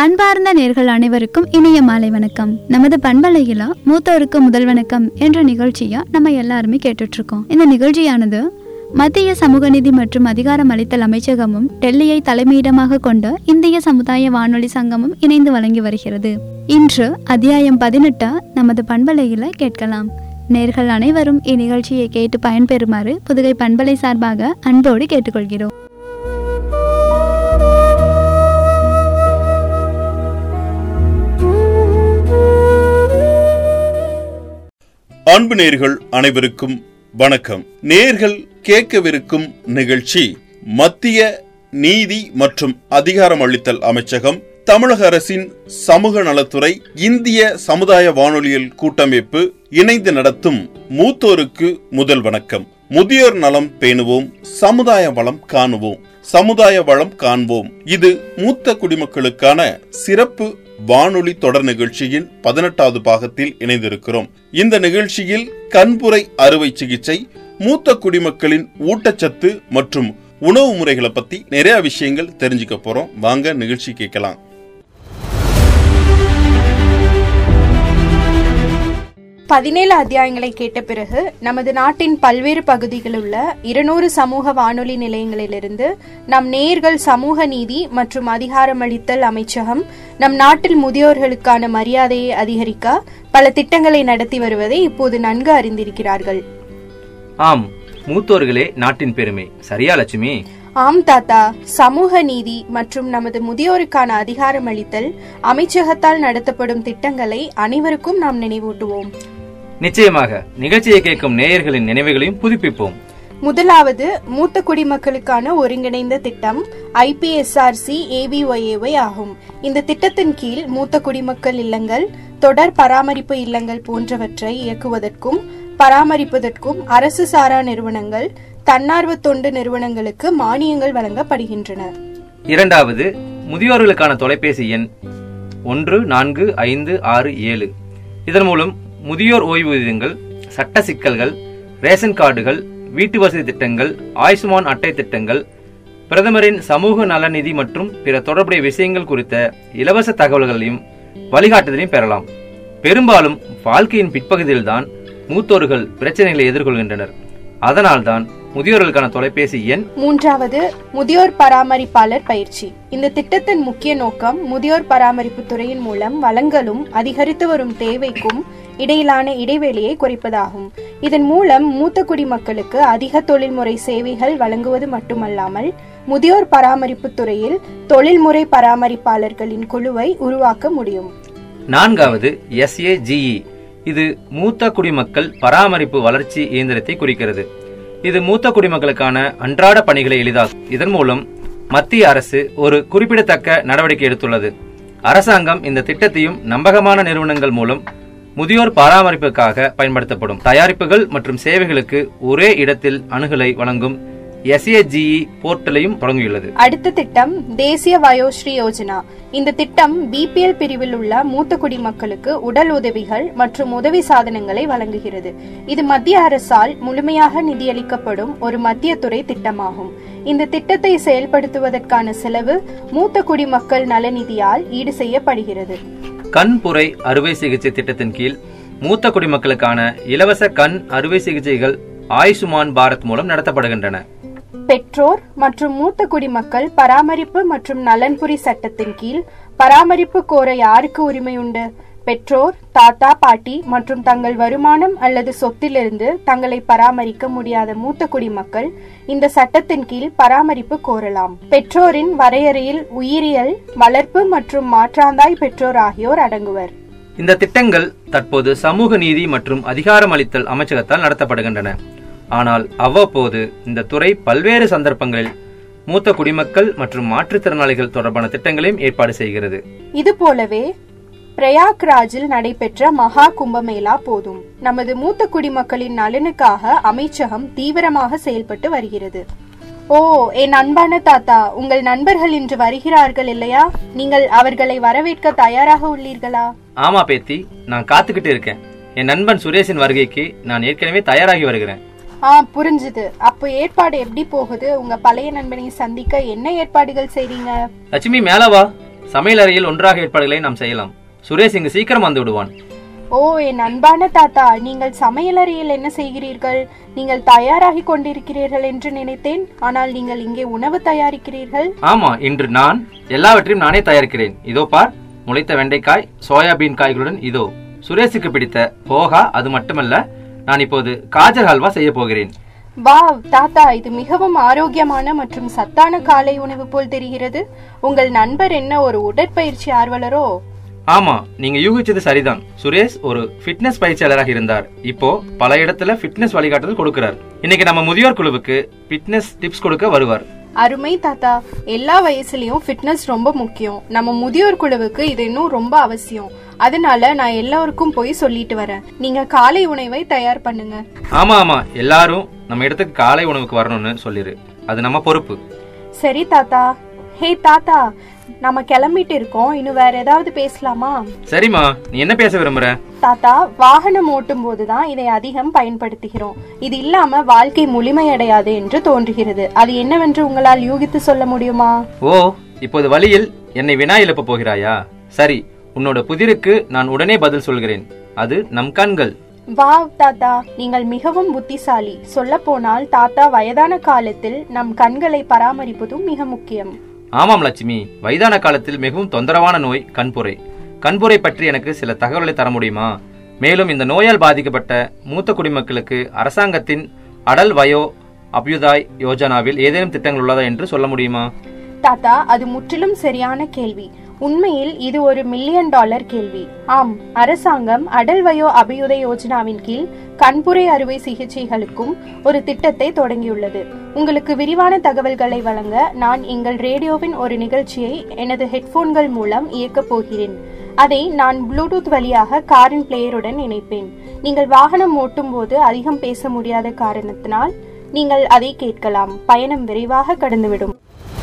அன்பார்ந்த நேர்கள் அனைவருக்கும் இனிய மாலை வணக்கம் நமது பண்பலையில மூத்தோருக்கு முதல் வணக்கம் என்ற நிகழ்ச்சியை நம்ம எல்லாருமே கேட்டுட்டு இருக்கோம் இந்த நிகழ்ச்சியானது மத்திய சமூக நீதி மற்றும் அதிகாரம் அளித்தல் அமைச்சகமும் டெல்லியை தலைமையிடமாக கொண்ட இந்திய சமுதாய வானொலி சங்கமும் இணைந்து வழங்கி வருகிறது இன்று அத்தியாயம் பதினெட்டை நமது பண்பலையில கேட்கலாம் நேர்கள் அனைவரும் இந்நிகழ்ச்சியை கேட்டு பயன்பெறுமாறு புதுகை பண்பலை சார்பாக அன்போடு கேட்டுக்கொள்கிறோம் அன்பு நேர்கள் அனைவருக்கும் வணக்கம் நேர்கள் கேட்கவிருக்கும் நிகழ்ச்சி மத்திய நீதி மற்றும் அதிகாரம் அளித்தல் அமைச்சகம் தமிழக அரசின் சமூக நலத்துறை இந்திய சமுதாய வானொலியல் கூட்டமைப்பு இணைந்து நடத்தும் மூத்தோருக்கு முதல் வணக்கம் முதியோர் நலம் பேணுவோம் சமுதாய வளம் காணுவோம் சமுதாய வளம் காண்போம் இது மூத்த குடிமக்களுக்கான சிறப்பு வானொலி தொடர் நிகழ்ச்சியின் பதினெட்டாவது பாகத்தில் இணைந்திருக்கிறோம் இந்த நிகழ்ச்சியில் கண்புரை அறுவை சிகிச்சை மூத்த குடிமக்களின் ஊட்டச்சத்து மற்றும் உணவு முறைகளை பத்தி நிறைய விஷயங்கள் தெரிஞ்சுக்க போறோம் வாங்க நிகழ்ச்சி கேட்கலாம் பதினேழு அத்தியாயங்களை கேட்ட பிறகு நமது நாட்டின் பல்வேறு பகுதிகளில் உள்ள இருநூறு சமூக வானொலி நிலையங்களிலிருந்து நம் நேயர்கள் சமூக நீதி மற்றும் அதிகாரமளித்தல் அமைச்சகம் நம் நாட்டில் முதியோர்களுக்கான மரியாதையை அதிகரிக்க பல திட்டங்களை நடத்தி வருவதை இப்போது நன்கு அறிந்திருக்கிறார்கள் ஆம் மூத்தோர்களே நாட்டின் பெருமை சரியா லட்சுமி ஆம் தாத்தா சமூக நீதி மற்றும் நமது முதியோருக்கான அதிகாரமளித்தல் அமைச்சகத்தால் நடத்தப்படும் திட்டங்களை அனைவருக்கும் நாம் நினைவூட்டுவோம் நிச்சயமாக நிகழ்ச்சியை கேட்கும் நேயர்களின் நினைவுகளையும் புதுப்பிப்போம் முதலாவது மூத்த குடிமக்களுக்கான ஒருங்கிணைந்த திட்டம் ஐபிஎஸ்ஆர்சி ஏபிஒஏஒய் ஆகும் இந்த திட்டத்தின் கீழ் மூத்த குடிமக்கள் இல்லங்கள் தொடர் பராமரிப்பு இல்லங்கள் போன்றவற்றை இயக்குவதற்கும் பராமரிப்பதற்கும் அரசு சாரா நிறுவனங்கள் தன்னார்வ தொண்டு நிறுவனங்களுக்கு மானியங்கள் வழங்கப்படுகின்றன இரண்டாவது முதியோர்களுக்கான தொலைபேசி எண் ஒன்று நான்கு ஐந்து ஆறு ஏழு இதன் மூலம் முதியோர் ஓய்வூதியங்கள் சட்ட சிக்கல்கள் ரேஷன் கார்டுகள் வீட்டு வசதி திட்டங்கள் ஆயுஷ்மான் அட்டை திட்டங்கள் பிரதமரின் சமூக நலநிதி மற்றும் பிற தொடர்புடைய விஷயங்கள் குறித்த இலவச தகவல்களையும் வழிகாட்டுதலையும் பெறலாம் பெரும்பாலும் வாழ்க்கையின் பிற்பகுதியில்தான் மூத்தோர்கள் பிரச்சனைகளை எதிர்கொள்கின்றனர் அதனால்தான் முதியோர்களுக்கான தொலைபேசி எண் மூன்றாவது முதியோர் பராமரிப்பாளர் பயிற்சி இந்த திட்டத்தின் முக்கிய நோக்கம் முதியோர் பராமரிப்பு துறையின் மூலம் வளங்களும் அதிகரித்து வரும் தேவைக்கும் இடையிலான இடைவெளியை குறைப்பதாகும் இதன் மூலம் மூத்த குடிமக்களுக்கு அதிக தொழில்முறை சேவைகள் வழங்குவது மட்டுமல்லாமல் முதியோர் பராமரிப்பு துறையில் தொழில்முறை பராமரிப்பாளர்களின் குழுவை உருவாக்க முடியும் நான்காவது எஸ்ஏஜிஇ இது மூத்த குடிமக்கள் பராமரிப்பு வளர்ச்சி இயந்திரத்தை குறிக்கிறது இது மூத்த குடிமக்களுக்கான அன்றாட பணிகளை எளிதாக்கும் இதன் மூலம் மத்திய அரசு ஒரு குறிப்பிடத்தக்க நடவடிக்கை எடுத்துள்ளது அரசாங்கம் இந்த திட்டத்தையும் நம்பகமான நிறுவனங்கள் மூலம் முதியோர் பராமரிப்புக்காக பயன்படுத்தப்படும் தயாரிப்புகள் மற்றும் சேவைகளுக்கு ஒரே இடத்தில் அணுகலை வழங்கும் எஸ்ஏஜிஇ போர்ட்டலையும் தொடங்கியுள்ளது அடுத்த திட்டம் தேசிய வயோஸ்ரீ யோஜனா இந்த திட்டம் பிபிஎல் பிரிவில் உள்ள மூத்த குடிமக்களுக்கு உடல் உதவிகள் மற்றும் உதவி சாதனங்களை வழங்குகிறது இது மத்திய அரசால் முழுமையாக நிதியளிக்கப்படும் ஒரு மத்திய துறை திட்டமாகும் இந்த திட்டத்தை செயல்படுத்துவதற்கான செலவு மூத்த குடிமக்கள் நலநிதியால் ஈடு செய்யப்படுகிறது கண்புரை அறுவை சிகிச்சை திட்டத்தின் கீழ் மூத்த குடிமக்களுக்கான இலவச கண் அறுவை சிகிச்சைகள் ஆயுஷ்மான் பாரத் மூலம் நடத்தப்படுகின்றன பெற்றோர் மற்றும் மூத்த குடிமக்கள் பராமரிப்பு மற்றும் நலன்புரி சட்டத்தின் கீழ் பராமரிப்பு கோர யாருக்கு உரிமை உண்டு பெற்றோர் தாத்தா பாட்டி மற்றும் தங்கள் வருமானம் அல்லது சொத்திலிருந்து தங்களை பராமரிக்க முடியாத மூத்த குடிமக்கள் இந்த சட்டத்தின் கீழ் பராமரிப்பு கோரலாம் பெற்றோரின் வரையறையில் உயிரியல் வளர்ப்பு மற்றும் மாற்றாந்தாய் பெற்றோர் ஆகியோர் அடங்குவர் இந்த திட்டங்கள் தற்போது சமூக நீதி மற்றும் அதிகாரமளித்தல் அமைச்சகத்தால் நடத்தப்படுகின்றன ஆனால் அவ்வப்போது இந்த துறை பல்வேறு சந்தர்ப்பங்களில் மூத்த குடிமக்கள் மற்றும் மாற்றுத்திறனாளிகள் தொடர்பான திட்டங்களையும் ஏற்பாடு செய்கிறது இது போலவே பிரயாக்ராஜில் நடைபெற்ற மகா கும்பமேளா போதும் நமது மூத்த குடிமக்களின் நலனுக்காக அமைச்சகம் தீவிரமாக செயல்பட்டு வருகிறது ஓ என் அன்பான தாத்தா உங்கள் நண்பர்கள் இன்று வருகிறார்கள் இல்லையா நீங்கள் அவர்களை வரவேற்க தயாராக உள்ளீர்களா ஆமா பேத்தி நான் காத்துக்கிட்டு இருக்கேன் என் நண்பன் சுரேஷின் வருகைக்கு நான் ஏற்கனவே தயாராகி வருகிறேன் ஆ புரிஞ்சுது அப்போ ஏற்பாடு எப்படி போகுது உங்க பழைய நண்பனை சந்திக்க என்ன ஏற்பாடுகள் செய்றீங்க லட்சுமி மேல வா சமையல் அறையில் ஒன்றாக ஏற்பாடுகளை நாம் செய்யலாம் சுரேஷ் இங்கு சீக்கிரம் வந்து விடுவான் ஓ என் அன்பான தாத்தா நீங்கள் சமையலறையில் என்ன செய்கிறீர்கள் நீங்கள் தயாராகி கொண்டிருக்கிறீர்கள் என்று நினைத்தேன் ஆனால் நீங்கள் இங்கே உணவு தயாரிக்கிறீர்கள் ஆமா இன்று நான் எல்லாவற்றையும் நானே தயாரிக்கிறேன் இதோ பார் முளைத்த வெண்டைக்காய் சோயாபீன் காய்களுடன் இதோ சுரேஷுக்கு பிடித்த போகா அது மட்டுமல்ல நான் இப்போது காஜர் ஹல்வா செய்ய போகிறேன் வாவ் தாத்தா இது மிகவும் ஆரோக்கியமான மற்றும் சத்தான காலை உணவு போல் தெரிகிறது உங்கள் நண்பர் என்ன ஒரு உடற்பயிற்சி ஆர்வலரோ ஆமா நீங்க யூகிச்சது சரிதான் சுரேஷ் ஒரு ஃபிட்னஸ் பயிற்சியாளராக இருந்தார் இப்போ பல இடத்துல ஃபிட்னஸ் வழிகாட்டுதல் கொடுக்கிறார் இன்னைக்கு நம்ம முதியோர் குழுவுக்கு ஃபிட்னஸ் டிப்ஸ் கொடுக்க வருவார் அருமை தாத்தா எல்லா வயசுலயும் ஃபிட்னஸ் ரொம்ப முக்கியம் நம்ம முதியோர் குழுவுக்கு இது இன்னும் ரொம்ப அவசியம் அதனால நான் எல்லாருக்கும் போய் சொல்லிட்டு வரேன் நீங்க காலை உணவை தயார் பண்ணுங்க ஆமா ஆமா எல்லாரும் நம்ம இடத்துக்கு காலை உணவுக்கு வரணும்னு சொல்லிரு அது நம்ம பொறுப்பு சரி தாத்தா ஹே தாத்தா நம்ம கிளம்பிட்டு இருக்கோம் இன்னும் வேற ஏதாவது பேசலாமா சரிம்மா நீ என்ன பேச விரும்புற தாத்தா வாகனம் ஓட்டும் போதுதான் இதை அதிகம் பயன்படுத்துகிறோம் இது இல்லாம வாழ்க்கை முழுமையடையாது என்று தோன்றுகிறது அது என்னவென்று உங்களால் யூகித்து சொல்ல முடியுமா ஓ இப்போது வழியில் என்னை வினா எழுப்ப போகிறாயா சரி உன்னோட புதிருக்கு நான் உடனே பதில் சொல்கிறேன் அது நம் கண்கள் வாவ் தாத்தா நீங்கள் மிகவும் புத்திசாலி சொல்ல போனால் தாத்தா வயதான காலத்தில் நம் கண்களை பராமரிப்பதும் மிக முக்கியம் ஆமாம் லட்சுமி வயதான காலத்தில் மிகவும் தொந்தரவான நோய் கண்புரை கண்புரை பற்றி எனக்கு சில தகவல்களை தர முடியுமா மேலும் இந்த நோயால் பாதிக்கப்பட்ட மூத்த குடிமக்களுக்கு அரசாங்கத்தின் அடல் வயோ அபியுதாய் யோஜனாவில் ஏதேனும் திட்டங்கள் உள்ளதா என்று சொல்ல முடியுமா தாத்தா அது முற்றிலும் சரியான கேள்வி உண்மையில் இது ஒரு மில்லியன் டாலர் கேள்வி ஆம் அரசாங்கம் அடல் வயோ அபியுதய யோஜனாவின் கீழ் கண்புரை அறுவை சிகிச்சைகளுக்கும் ஒரு திட்டத்தை தொடங்கியுள்ளது உங்களுக்கு விரிவான தகவல்களை வழங்க நான் எங்கள் ரேடியோவின் ஒரு நிகழ்ச்சியை எனது ஹெட்போன்கள் மூலம் இயக்கப் போகிறேன் அதை நான் ப்ளூடூத் வழியாக காரின் பிளேயருடன் இணைப்பேன் நீங்கள் வாகனம் ஓட்டும் போது அதிகம் பேச முடியாத காரணத்தினால் நீங்கள் அதை கேட்கலாம் பயணம் விரைவாக கடந்துவிடும்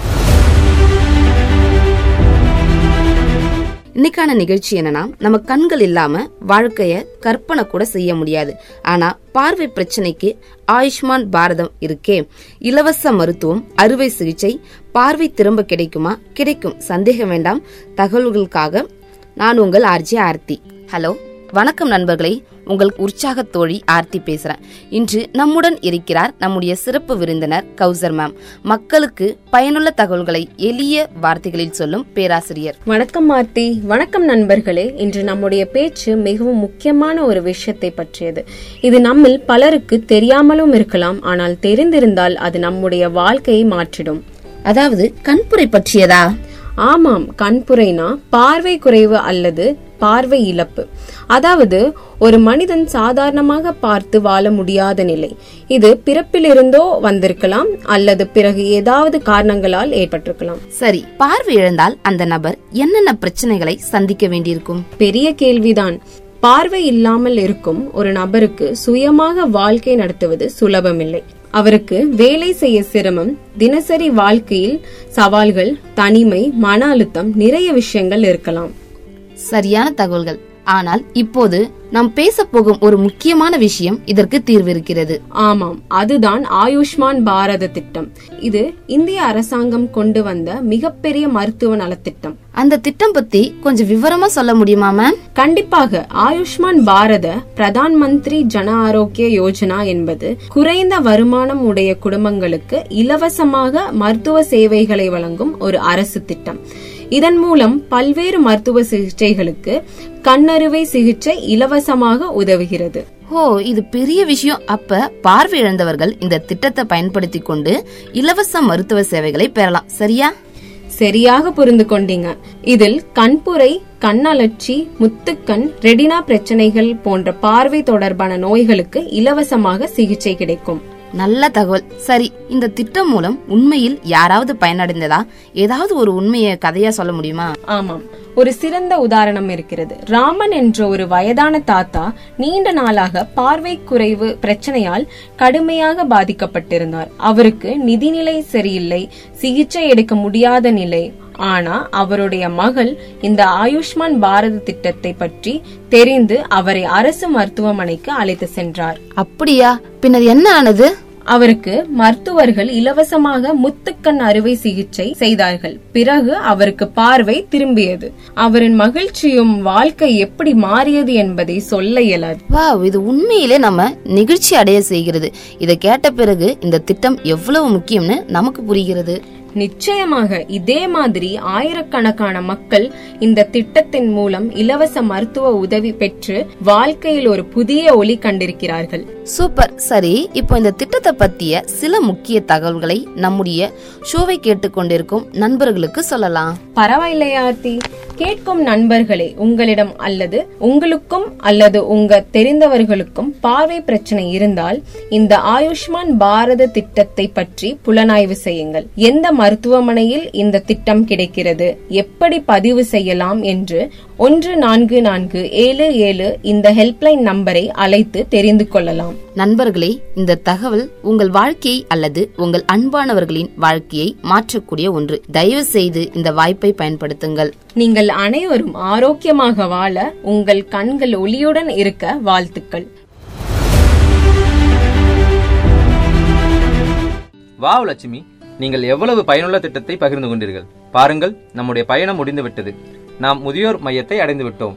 இன்னைக்கான நிகழ்ச்சி என்னன்னா நம்ம கண்கள் இல்லாம வாழ்க்கைய கற்பனை கூட செய்ய முடியாது ஆனா பார்வை பிரச்சனைக்கு ஆயுஷ்மான் பாரதம் இருக்கே இலவச மருத்துவம் அறுவை சிகிச்சை பார்வை திரும்ப கிடைக்குமா கிடைக்கும் சந்தேகம் வேண்டாம் தகவல்களுக்காக நான் உங்கள் ஆர்ஜி ஆர்த்தி ஹலோ வணக்கம் நண்பர்களே உங்கள் உற்சாக தோழி ஆர்த்தி பேசுறேன் இன்று நம்முடன் இருக்கிறார் நம்முடைய சிறப்பு விருந்தினர் கௌசர் மேம் மக்களுக்கு பயனுள்ள தகவல்களை எளிய வார்த்தைகளில் சொல்லும் பேராசிரியர் வணக்கம் ஆர்த்தி வணக்கம் நண்பர்களே இன்று நம்முடைய பேச்சு மிகவும் முக்கியமான ஒரு விஷயத்தை பற்றியது இது நம்மில் பலருக்கு தெரியாமலும் இருக்கலாம் ஆனால் தெரிந்திருந்தால் அது நம்முடைய வாழ்க்கையை மாற்றிடும் அதாவது கண்புரை பற்றியதா ஆமாம் கண்புரைனா பார்வை குறைவு அல்லது பார்வை இழப்பு அதாவது ஒரு மனிதன் சாதாரணமாக பார்த்து வாழ முடியாத நிலை இது பிறப்பிலிருந்தோ வந்திருக்கலாம் அல்லது பிறகு ஏதாவது காரணங்களால் ஏற்பட்டிருக்கலாம் சரி பார்வை இழந்தால் அந்த நபர் என்னென்ன பிரச்சனைகளை சந்திக்க வேண்டியிருக்கும் பெரிய கேள்விதான் பார்வை இல்லாமல் இருக்கும் ஒரு நபருக்கு சுயமாக வாழ்க்கை நடத்துவது சுலபமில்லை அவருக்கு வேலை செய்ய சிரமம் தினசரி வாழ்க்கையில் சவால்கள் தனிமை மன அழுத்தம் நிறைய விஷயங்கள் இருக்கலாம் சரியான தகவல்கள் ஆனால் இப்போது நாம் பேச போகும் ஒரு முக்கியமான விஷயம் இதற்கு தீர்வு இருக்கிறது ஆமாம் அதுதான் ஆயுஷ்மான் பாரத திட்டம் இது இந்திய அரசாங்கம் கொண்டு வந்த மிகப்பெரிய மருத்துவ நலத்திட்டம் அந்த திட்டம் பத்தி கொஞ்சம் விவரமா சொல்ல முடியுமா மேம் கண்டிப்பாக ஆயுஷ்மான் பாரத பிரதான் மந்திரி ஜன ஆரோக்கிய யோஜனா என்பது குறைந்த வருமானம் உடைய குடும்பங்களுக்கு இலவசமாக மருத்துவ சேவைகளை வழங்கும் ஒரு அரசு திட்டம் இதன் மூலம் பல்வேறு மருத்துவ சிகிச்சைகளுக்கு கண்ணறுவை சிகிச்சை இலவசமாக உதவுகிறது ஓ இது பெரிய விஷயம் அப்ப பார்வை இழந்தவர்கள் இந்த திட்டத்தை பயன்படுத்தி கொண்டு இலவச மருத்துவ சேவைகளை பெறலாம் சரியா சரியாக புரிந்து கொண்டீங்க இதில் கண்புரை கண்ணலர்ச்சி முத்துக்கண் ரெடினா பிரச்சனைகள் போன்ற பார்வை தொடர்பான நோய்களுக்கு இலவசமாக சிகிச்சை கிடைக்கும் நல்ல தகவல் சரி இந்த திட்டம் மூலம் உண்மையில் யாராவது பயனடைந்ததா ஏதாவது ஒரு உண்மையை கதையா சொல்ல முடியுமா ஆமாம் ஒரு சிறந்த உதாரணம் இருக்கிறது ராமன் என்ற ஒரு வயதான தாத்தா நீண்ட நாளாக பார்வை குறைவு பிரச்சனையால் கடுமையாக பாதிக்கப்பட்டிருந்தார் அவருக்கு நிதிநிலை சரியில்லை சிகிச்சை எடுக்க முடியாத நிலை ஆனா அவருடைய மகள் இந்த ஆயுஷ்மான் பாரத திட்டத்தை பற்றி தெரிந்து அவரை அரசு மருத்துவமனைக்கு அழைத்து சென்றார் அப்படியா பின்னர் என்ன ஆனது அவருக்கு மருத்துவர்கள் இலவசமாக முத்துக்கண் அறுவை சிகிச்சை செய்தார்கள் பிறகு அவருக்கு பார்வை திரும்பியது அவரின் மகிழ்ச்சியும் வாழ்க்கை எப்படி மாறியது என்பதை சொல்ல இயலாது வாவ் இது உண்மையிலே நம்ம நெகிழ்ச்சி அடைய செய்கிறது இதை கேட்ட பிறகு இந்த திட்டம் எவ்வளவு முக்கியம்னு நமக்கு புரிகிறது நிச்சயமாக இதே மாதிரி ஆயிரக்கணக்கான மக்கள் இந்த திட்டத்தின் மூலம் இலவச மருத்துவ உதவி பெற்று வாழ்க்கையில் ஒரு புதிய ஒளி கண்டிருக்கிறார்கள் சூப்பர் சரி இப்போ இந்த திட்டத்தை பத்திய சில முக்கிய தகவல்களை நம்முடைய ஷோவை கேட்டுக்கொண்டிருக்கும் நண்பர்களுக்கு சொல்லலாம் பரவாயில்லையா ஆர்த்தி கேட்கும் நண்பர்களே உங்களிடம் அல்லது உங்களுக்கும் அல்லது உங்க தெரிந்தவர்களுக்கும் பார்வை பிரச்சனை இருந்தால் இந்த ஆயுஷ்மான் பாரத திட்டத்தை பற்றி புலனாய்வு செய்யுங்கள் எந்த மருத்துவமனையில் இந்த திட்டம் கிடைக்கிறது எப்படி பதிவு செய்யலாம் என்று ஒன்று நான்கு நான்கு ஏழு ஏழு இந்த ஹெல்ப்லைன் நம்பரை அழைத்து தெரிந்து கொள்ளலாம் நண்பர்களே இந்த தகவல் உங்கள் வாழ்க்கையை அல்லது உங்கள் அன்பானவர்களின் வாழ்க்கையை மாற்றக்கூடிய ஒன்று தயவு செய்து இந்த வாய்ப்பை பயன்படுத்துங்கள் நீங்கள் அனைவரும் ஆரோக்கியமாக வாழ உங்கள் கண்கள் ஒளியுடன் இருக்க வாழ்த்துக்கள் வாவ் லட்சுமி நீங்கள் எவ்வளவு பயனுள்ள திட்டத்தை பகிர்ந்து கொண்டீர்கள் பாருங்கள் நம்முடைய பயணம் முடிந்து விட்டது நாம் முதியோர் மையத்தை அடைந்து விட்டோம்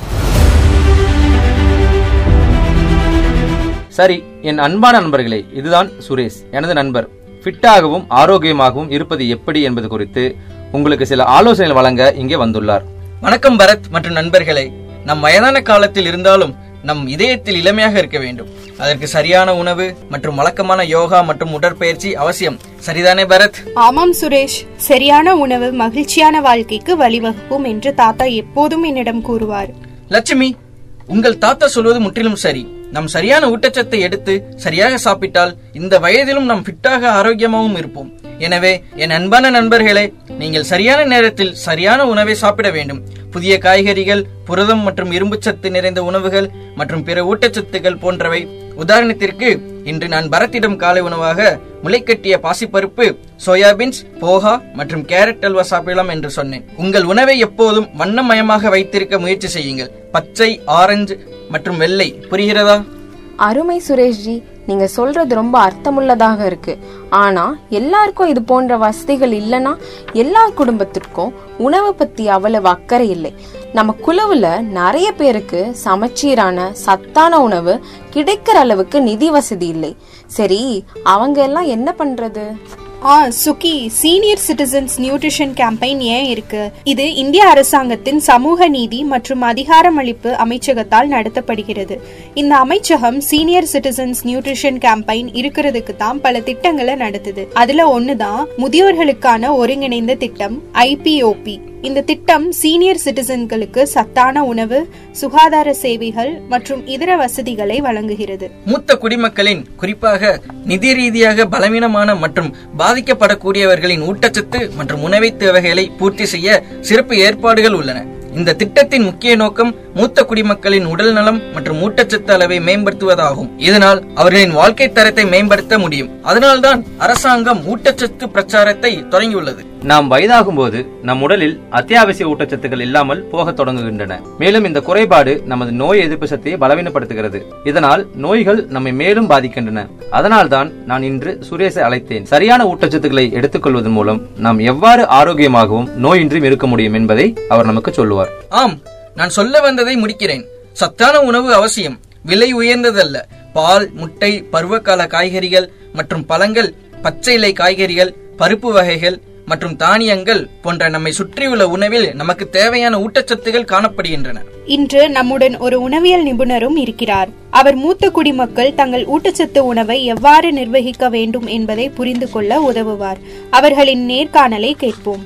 சரி என் அன்பான நண்பர்களே இதுதான் சுரேஷ் எனது நண்பர் ஃபிட்டாகவும் ஆரோக்கியமாகவும் இருப்பது எப்படி என்பது குறித்து உங்களுக்கு சில ஆலோசனைகள் வழங்க இங்கே வந்துள்ளார் வணக்கம் பரத் மற்றும் நண்பர்களே நம் வயதான காலத்தில் இருந்தாலும் நம் இதயத்தில் இளமையாக இருக்க வேண்டும் அதற்கு சரியான உணவு மற்றும் வழக்கமான யோகா மற்றும் உடற்பயிற்சி அவசியம் சரிதானே பரத் ஆமாம் சுரேஷ் சரியான உணவு மகிழ்ச்சியான வாழ்க்கைக்கு வழிவகுக்கும் என்று தாத்தா எப்போதும் என்னிடம் கூறுவார் லட்சுமி உங்கள் தாத்தா சொல்வது முற்றிலும் சரி நம் சரியான ஊட்டச்சத்தை எடுத்து சரியாக சாப்பிட்டால் இந்த வயதிலும் நாம் ஃபிட்டாக ஆரோக்கியமாகவும் இருப்போம் எனவே என் அன்பான நண்பர்களே நீங்கள் சரியான நேரத்தில் சரியான உணவை சாப்பிட வேண்டும் புதிய காய்கறிகள் புரதம் மற்றும் இரும்புச்சத்து நிறைந்த உணவுகள் மற்றும் பிற ஊட்டச்சத்துக்கள் போன்றவை உதாரணத்திற்கு இன்று நான் பரத்திடம் காலை உணவாக முளைக்கட்டிய பாசிப்பருப்பு சோயாபீன்ஸ் போகா மற்றும் கேரட் அல்வா சாப்பிடலாம் என்று சொன்னேன் உங்கள் உணவை எப்போதும் வண்ணமயமாக வைத்திருக்க முயற்சி செய்யுங்கள் பச்சை ஆரஞ்சு மற்றும் வெள்ளை புரிகிறதா அருமை சுரேஷ்ஜி நீங்க சொல்றது ரொம்ப அர்த்தமுள்ளதாக இருக்கு ஆனா எல்லாருக்கும் இது போன்ற வசதிகள் இல்லனா எல்லா குடும்பத்திற்கும் உணவு பத்தி அவ்வளவு அக்கறை இல்லை நம்ம குழுவுல நிறைய பேருக்கு சமச்சீரான சத்தான உணவு கிடைக்கிற அளவுக்கு நிதி வசதி இல்லை சரி அவங்க எல்லாம் என்ன பண்றது ஆ சுகி சீனியர் சிட்டிசன்ஸ் நியூட்ரிஷன் கேம்பெயின் ஏன் இருக்கு இது இந்திய அரசாங்கத்தின் சமூக நீதி மற்றும் அதிகாரமளிப்பு அமைச்சகத்தால் நடத்தப்படுகிறது இந்த அமைச்சகம் சீனியர் சிட்டிசன்ஸ் நியூட்ரிஷன் கேம்பெயின் இருக்கிறதுக்கு தான் பல திட்டங்களை நடத்துது அதுல ஒண்ணுதான் முதியோர்களுக்கான ஒருங்கிணைந்த திட்டம் ஐபிஓபி இந்த திட்டம் சீனியர் சிட்டிசன்களுக்கு சத்தான உணவு சுகாதார சேவைகள் மற்றும் இதர வசதிகளை வழங்குகிறது மூத்த குடிமக்களின் குறிப்பாக நிதி ரீதியாக பலவீனமான மற்றும் பாதிக்கப்படக்கூடியவர்களின் ஊட்டச்சத்து மற்றும் உணவை தேவைகளை பூர்த்தி செய்ய சிறப்பு ஏற்பாடுகள் உள்ளன இந்த திட்டத்தின் முக்கிய நோக்கம் மூத்த குடிமக்களின் உடல் நலம் மற்றும் ஊட்டச்சத்து அளவை மேம்படுத்துவதாகும் இதனால் அவர்களின் வாழ்க்கை தரத்தை மேம்படுத்த முடியும் அதனால்தான் அரசாங்கம் ஊட்டச்சத்து பிரச்சாரத்தை தொடங்கியுள்ளது நாம் வயதாகும் போது நம் உடலில் அத்தியாவசிய ஊட்டச்சத்துக்கள் இல்லாமல் போகத் தொடங்குகின்றன மேலும் இந்த குறைபாடு நமது நோய் எதிர்ப்பு சக்தியை பலவீனப்படுத்துகிறது இதனால் நோய்கள் நம்மை மேலும் பாதிக்கின்றன அதனால்தான் நான் இன்று சுரேஷை அழைத்தேன் சரியான ஊட்டச்சத்துக்களை எடுத்துக்கொள்வதன் மூலம் நாம் எவ்வாறு ஆரோக்கியமாகவும் நோயின்றியும் இருக்க முடியும் என்பதை அவர் நமக்கு சொல்லுவார் ஆம் நான் சொல்ல வந்ததை முடிக்கிறேன் சத்தான உணவு அவசியம் விலை உயர்ந்ததல்ல பால் முட்டை பருவகால காய்கறிகள் மற்றும் பழங்கள் பச்சை இலை காய்கறிகள் பருப்பு வகைகள் மற்றும் தானியங்கள் போன்ற நம்மை சுற்றியுள்ள உணவில் நமக்கு தேவையான ஊட்டச்சத்துகள் காணப்படுகின்றன இன்று நம்முடன் ஒரு உணவியல் நிபுணரும் இருக்கிறார் அவர் மூத்த குடிமக்கள் தங்கள் ஊட்டச்சத்து உணவை எவ்வாறு நிர்வகிக்க வேண்டும் என்பதை புரிந்து கொள்ள உதவுவார் அவர்களின் நேர்காணலை கேட்போம்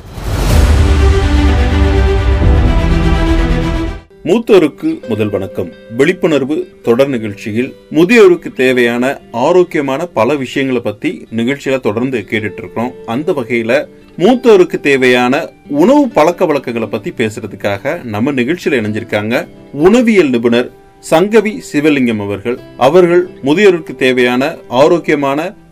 மூத்தோருக்கு முதல் வணக்கம் விழிப்புணர்வு தொடர் நிகழ்ச்சியில் முதியோருக்கு தேவையான ஆரோக்கியமான பல விஷயங்களை பத்தி நிகழ்ச்சியில தொடர்ந்து கேட்டுட்டு இருக்கோம் அந்த வகையில மூத்தோருக்கு தேவையான உணவு பழக்க வழக்கங்களை பத்தி பேசுறதுக்காக நம்ம நிகழ்ச்சியில இணைஞ்சிருக்காங்க உணவியல் நிபுணர் சங்கவி சிவலிங்கம் அவர்கள் அவர்கள் முதியோருக்கு தேவையான ஆரோக்கியமான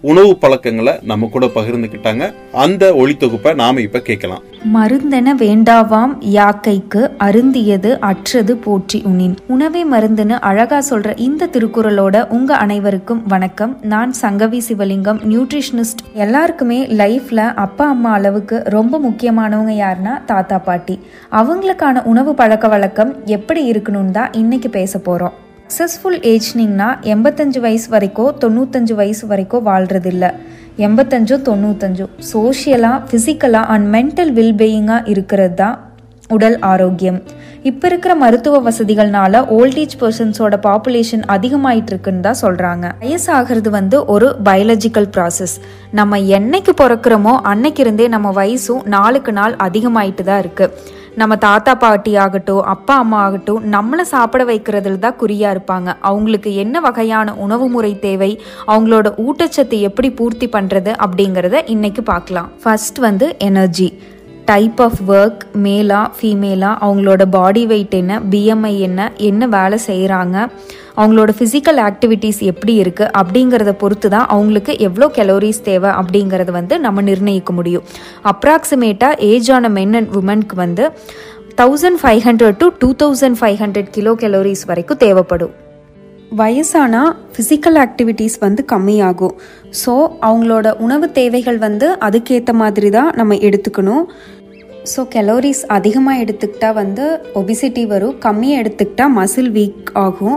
உணவு பழக்கங்களை நம்ம கூட பகிர்ந்துக்கிட்டாங்க அந்த ஒளி தொகுப்பை நாம இப்ப கேட்கலாம் மருந்தென வேண்டாவாம் யாக்கைக்கு அருந்தியது அற்றது போற்றி உனின் உணவே மருந்துன்னு அழகா சொல்ற இந்த திருக்குறளோட உங்க அனைவருக்கும் வணக்கம் நான் சங்கவி சிவலிங்கம் நியூட்ரிஷனிஸ்ட் எல்லாருக்குமே லைஃப்ல அப்பா அம்மா அளவுக்கு ரொம்ப முக்கியமானவங்க யாருன்னா தாத்தா பாட்டி அவங்களுக்கான உணவு பழக்க வழக்கம் எப்படி இருக்கணும்னு தான் இன்னைக்கு பேச போறோம் சக்ஸஸ்ஃபுல் ஏஜ்னிங்னா எண்பத்தஞ்சு வயசு வரைக்கும் தொண்ணூத்தஞ்சு வயசு வரைக்கும் வாழ்றது இல்ல எண்பத்தஞ்சோ தொண்ணூத்தஞ்சோ சோஷியலாக ஃபிசிக்கலாக அண்ட் மென்டல் வெல்பீயிங்காக இருக்கிறது தான் உடல் ஆரோக்கியம் இப்போ இருக்கிற மருத்துவ வசதிகள்னால ஓல்டேஜ் பர்சன்ஸோட பாப்புலேஷன் அதிகமாயிட்டு இருக்குன்னு தான் சொல்கிறாங்க வயசாகிறது வந்து ஒரு பயாலஜிக்கல் ப்ராசஸ் நம்ம என்னைக்கு பிறக்கிறோமோ அன்னைக்கு இருந்தே நம்ம வயசும் நாளுக்கு நாள் அதிகமாயிட்டு தான் இருக்குது நம்ம தாத்தா பாட்டி ஆகட்டும் அப்பா அம்மா ஆகட்டும் நம்மளை சாப்பிட வைக்கிறதுல தான் குறியா இருப்பாங்க அவங்களுக்கு என்ன வகையான உணவு முறை தேவை அவங்களோட ஊட்டச்சத்து எப்படி பூர்த்தி பண்றது அப்படிங்கிறத இன்னைக்கு பார்க்கலாம் ஃபர்ஸ்ட் வந்து எனர்ஜி டைப் ஆஃப் ஒர்க் மேலா ஃபீமேலா அவங்களோட பாடி வெயிட் என்ன பிஎம்ஐ என்ன என்ன வேலை செய்கிறாங்க அவங்களோட ஃபிசிக்கல் ஆக்டிவிட்டீஸ் எப்படி இருக்குது அப்படிங்கிறத பொறுத்து தான் அவங்களுக்கு எவ்வளோ கலோரிஸ் தேவை அப்படிங்கிறத வந்து நம்ம நிர்ணயிக்க முடியும் அப்ராக்சிமேட்டாக ஏஜ் ஆன மென் அண்ட் உமனுக்கு வந்து thousand five hundred to two thousand five hundred kilo calories வரைக்கும் தேவைப்படும் வயசானா ஃபிசிக்கல் ஆக்டிவிட்டீஸ் வந்து கம்மியாகும் ஸோ அவங்களோட உணவு தேவைகள் வந்து அதுக்கேற்ற மாதிரி தான் நம்ம எடுத்துக்கணும் ஸோ கலோரிஸ் அதிகமாக எடுத்துக்கிட்டா வந்து ஒபிசிட்டி வரும் கம்மியாக எடுத்துக்கிட்டா மசில் வீக் ஆகும்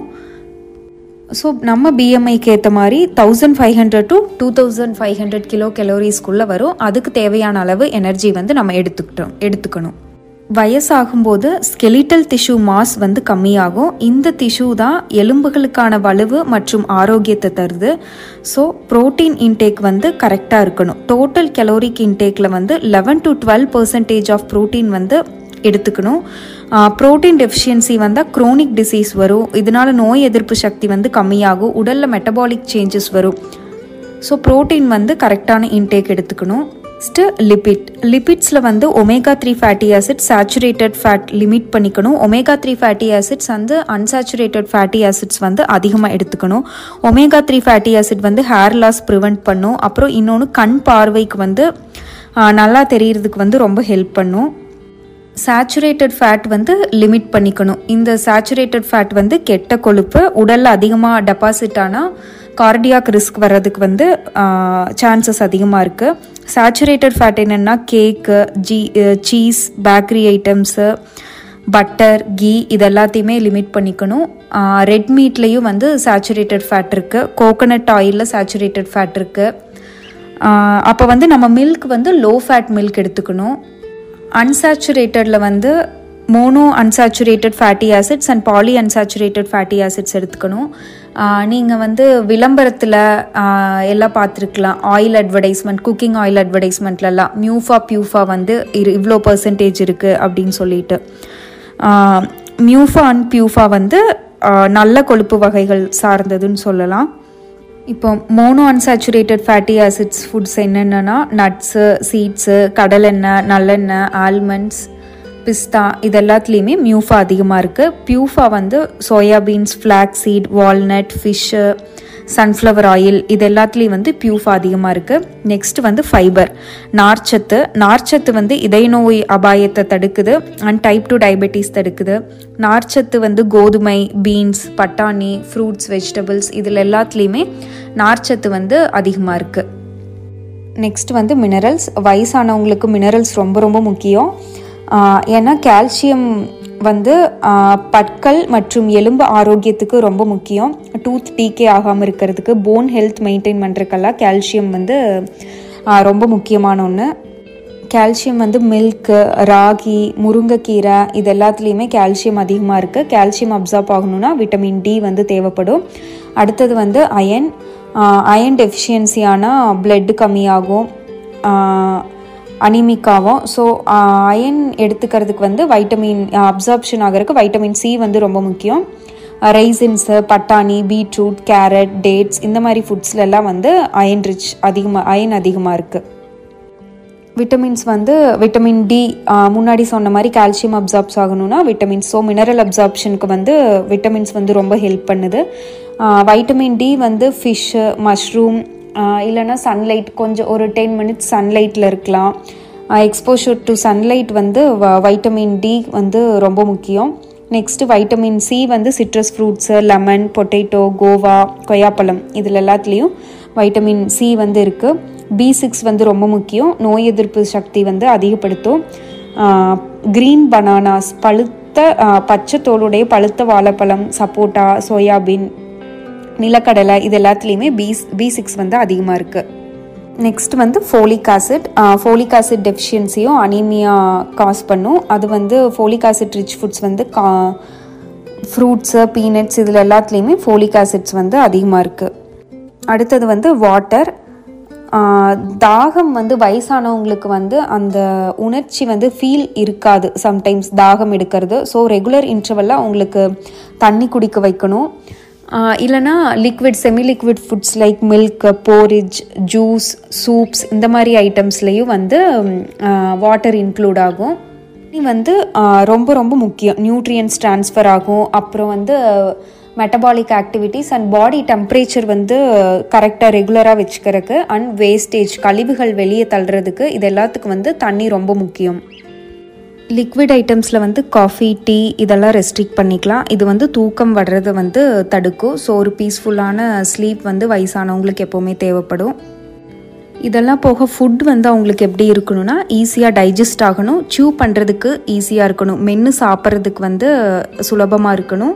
ஸோ நம்ம பிஎம்ஐக்கு ஏற்ற மாதிரி thousand five hundred to two thousand five hundred kilo கலோரிஸ்க்குள்ளே வரும் அதுக்கு தேவையான அளவு எனர்ஜி வந்து நம்ம எடுத்துக்கிட்டோம் எடுத்துக்கணும் வயசாகும்போது ஸ்கெலிட்டல் டிஷ்யூ மாஸ் வந்து கம்மியாகும் இந்த டிஷ்யூ தான் எலும்புகளுக்கான வலுவு மற்றும் ஆரோக்கியத்தை தருது ஸோ ப்ரோட்டீன் இன்டேக் வந்து கரெக்டாக இருக்கணும் டோட்டல் கலோரிக் இன்டேக்கில் வந்து eleven to twelve percentage of protein வந்து எடுத்துக்கணும் ப்ரோட்டீன் டெஃபிஷியன்சி வந்தால் க்ரோனிக் டிசீஸ் வரும் இதனால நோய் எதிர்ப்பு சக்தி வந்து கம்மியாகும் உடலில் மெட்டபாலிக் சேஞ்சஸ் வரும் ஸோ ப்ரோட்டீன் வந்து கரெக்டான இன்டேக் எடுத்துக்கணும் நெக்ஸ்ட்டு லிபிட் லிபிட்ஸில் வந்து omega three fatty acid saturated fat limit பண்ணிக்கணும் ஒமேகா த்ரீ ஃபேட்டி ஆசிட்ஸ் வந்து அன்சாச்சுரேட்டட் ஃபேட்டி ஆசிட்ஸ் வந்து அதிகமாக எடுத்துக்கணும் ஒமேகா த்ரீ ஃபேட்டி ஆசிட் வந்து ஹேர் லாஸ் ப்ரிவெண்ட் பண்ணும் அப்புறம் இன்னொன்று கண் பார்வைக்கு வந்து ஆ, நல்லா தெரியறதுக்கு வந்து ரொம்ப ஹெல்ப் பண்ணும் சேச்சுரேட்டட் ஃபேட் வந்து லிமிட் பண்ணிக்கணும் இந்த சேச்சுரேட்டட் ஃபேட் வந்து கெட்ட கொழுப்பு உடலில் அதிகமாக டெபாசிட் ஆனால் கார்டியாக் ரிஸ்க் வர்றதுக்கு வந்து சான்சஸ் அதிகமாக இருக்குது சேச்சுரேட்டட் ஃபேட் என்னென்னா கேக்கு ஜீ cheese bakery items butter ghee இது எல்லாத்தையுமே லிமிட் பண்ணிக்கணும் ரெட் மீட்லேயும் வந்து சேச்சுரேட்டட் ஃபேட் இருக்குது கோகனட் ஆயிலில் சேச்சுரேட்டட் ஃபேட் இருக்குது அப்போ வந்து நம்ம மில்க் வந்து லோ ஃபேட் மில்க் எடுத்துக்கணும் அன்சாச்சுரேட்டடில் வந்து mono unsaturated fatty acids and poly unsaturated fatty acids எடுத்துக்கணும் நீங்கள் வந்து விளம்பரத்தில் எல்லாம் பார்த்துருக்கலாம் ஆயில் அட்வர்டைஸ்மெண்ட் குக்கிங் ஆயில் அட்வர்டைஸ்மெண்ட்லலாம் மியூஃபா பியூஃபா வந்து இரு இவ்வளோ பர்சன்டேஜ் இருக்குது அப்படின்னு சொல்லிட்டு மியூஃபா அண்ட் பியூஃபா வந்து ஆ, நல்ல கொழுப்பு வகைகள் சார்ந்ததுன்னு சொல்லலாம் இப்போ mono unsaturated fatty acids foods என்னென்னா நட்ஸு சீட்ஸு கடலெண்ணெய் நல்லெண்ணெய் ஆல்மண்ட்ஸ் பிஸ்தா இது எல்லாத்துலேயுமே மியூஃபா அதிகமாக இருக்குது பியூஃபா வந்து soybeans flax seed walnut fish sunflower oil இது எல்லாத்துலேயும் வந்து பியூஃபா அதிகமாக இருக்குது நெக்ஸ்ட் வந்து ஃபைபர் நார்ச்சத்து நார்ச்சத்து வந்து இதய நோய் அபாயத்தை தடுக்குது அண்ட் டைப் டூ டயபெட்டிஸ் தடுக்குது நார்ச்சத்து வந்து கோதுமை பீன்ஸ் பட்டாணி ஃப்ரூட்ஸ் வெஜிடபிள்ஸ் இதில் எல்லாத்துலேயுமே நார்ச்சத்து வந்து அதிகமாக இருக்குது நெக்ஸ்ட் வந்து மினரல்ஸ் வயசானவங்களுக்கு மினரல்ஸ் ரொம்ப ரொம்ப முக்கியம் ஆஹ் ஏன்னா கால்சியம் வந்து ஆஹ் பற்கள் மற்றும் எலும்பு ஆரோக்கியத்துக்கு ரொம்ப முக்கியம் டூத் டீக்கே ஆகாமல் இருக்கிறதுக்கு போன் ஹெல்த் மெயின்டைன் பண்ணுறதுக்கெல்லாம் கால்சியம் வந்து ஆஹ் ரொம்ப முக்கியமான ஒன்று கால்சியம் வந்து மில்க்கு ராகி முருங்கைக்கீரை இது எல்லாத்துலேயுமே கால்சியம் அதிகமாக இருக்குது கால்சியம் அப்சார்ப் ஆகணும்னா விட்டமின் டி வந்து தேவைப்படும் அடுத்தது வந்து அயன் அயன் டெஃபிஷியன்சியான பிளட் கம்மியாகும் அனிமிக்காவும் ஸோ அயன் எடுத்துக்கிறதுக்கு வந்து வைட்டமின் அப்சார்ப்ஷன் ஆகிறதுக்கு வைட்டமின் சி வந்து ரொம்ப முக்கியம் ரைசின்ஸு பட்டாணி பீட்ரூட் கேரட் டேட்ஸ் இந்த மாதிரி ஃபுட்ஸ்ல எல்லாம் வந்து அயன் ரிச் அதிகமாக அயன் அதிகமாக இருக்குது விட்டமின்ஸ் வந்து விட்டமின் டி முன்னாடி சொன்ன மாதிரி கால்சியம் அப்சார்ப்ஸ் ஆகணும்னா விட்டமின்ஸ் ஸோ மினரல் அப்சார்ப்ஷனுக்கு வந்து விட்டமின்ஸ் வந்து ரொம்ப ஹெல்ப் பண்ணுது வைட்டமின் டி வந்து ஃபிஷ்ஷு மஷ்ரூம் இல்லைன்னா சன்லைட் கொஞ்சம் ஒரு டென் மினிட்ஸ் சன்லைட்டில் இருக்கலாம் எக்ஸ்போஷர் டு சன்லைட் வந்து வைட்டமின் டி வந்து ரொம்ப முக்கியம் நெக்ஸ்ட்டு வைட்டமின் சி வந்து citrus fruits lemon potato guava கொய்யாப்பழம் இதில் எல்லாத்துலேயும் வைட்டமின் சி வந்து இருக்குது பி சிக்ஸ் வந்து ரொம்ப முக்கியம் நோய் எதிர்ப்பு சக்தி வந்து அதிகப்படுத்தும் க்ரீன் பனானாஸ் பழுத்த ஆஹ், பச்சை தோலுடைய பழுத்த வாழைப்பழம் சப்போட்டா சோயாபீன் நிலக்கடலை இது எல்லாத்துலேயுமே பி பி சிக்ஸ் வந்து அதிகமாக இருக்குது நெக்ஸ்ட் வந்து ஃபோலிக் ஆசிட் ஃபோலிக் ஆசிட் டெஃபிஷியன்சியும் அனீமியா காஸ் பண்ணும் அது வந்து ஃபோலிக் ஆசிட் ரிச் ஃபுட்ஸ் வந்து கா ஃப்ரூட்ஸு பீனட்ஸ் இதில் எல்லாத்துலேயுமே ஃபோலிக் ஆசிட்ஸ் வந்து அதிகமாக இருக்குது அடுத்தது வந்து வாட்டர் தாகம் வந்து வயசானவங்களுக்கு வந்து அந்த உணர்ச்சி வந்து ஃபீல் இருக்காது சம்டைம்ஸ் தாகம் எடுக்கிறது ஸோ ரெகுலர் இன்டர்வலில் அவங்களுக்கு தண்ணி குடிக்க வைக்கணும் ஆஹ் இல்லைனா liquid semi liquid foods like milk porridge juice soups இந்த மாதிரி ஐட்டம்ஸ்லேயும் வந்து வாட்டர் இன்க்ளூட் ஆகும் தண்ணி வந்து ஆஹ் ரொம்ப ரொம்ப முக்கியம் நியூட்ரியன்ஸ் ட்ரான்ஸ்ஃபர் ஆகும் அப்புறம் வந்து metabolic activities and body temperature வந்து கரெக்டாக ரெகுலராக வச்சுக்கிறதுக்கு அண்ட் வேஸ்டேஜ் கழிவுகள் வெளியே தள்ளுறதுக்கு இது எல்லாத்துக்கும் வந்து தண்ணி ரொம்ப முக்கியம் லிக்விட் ஐட்டம்ஸில் வந்து காஃபி டீ இதெல்லாம் ரெஸ்ட்ரிக்ட் பண்ணிக்கலாம் இது வந்து தூக்கம் வர்றதை வந்து தடுக்கும் ஸோ ஒரு பீஸ்ஃபுல்லான ஸ்லீப் வந்து வயசானவங்களுக்கு எப்போவுமே தேவைப்படும் இதெல்லாம் போக ஃபுட் வந்து அவங்களுக்கு எப்படி இருக்கணும்னா ஈஸியாக டைஜஸ்ட் ஆகணும் சூ பண்ணுறதுக்கு ஈஸியாக இருக்கணும் மென்று சாப்பிட்றதுக்கு வந்து சுலபமாக இருக்கணும்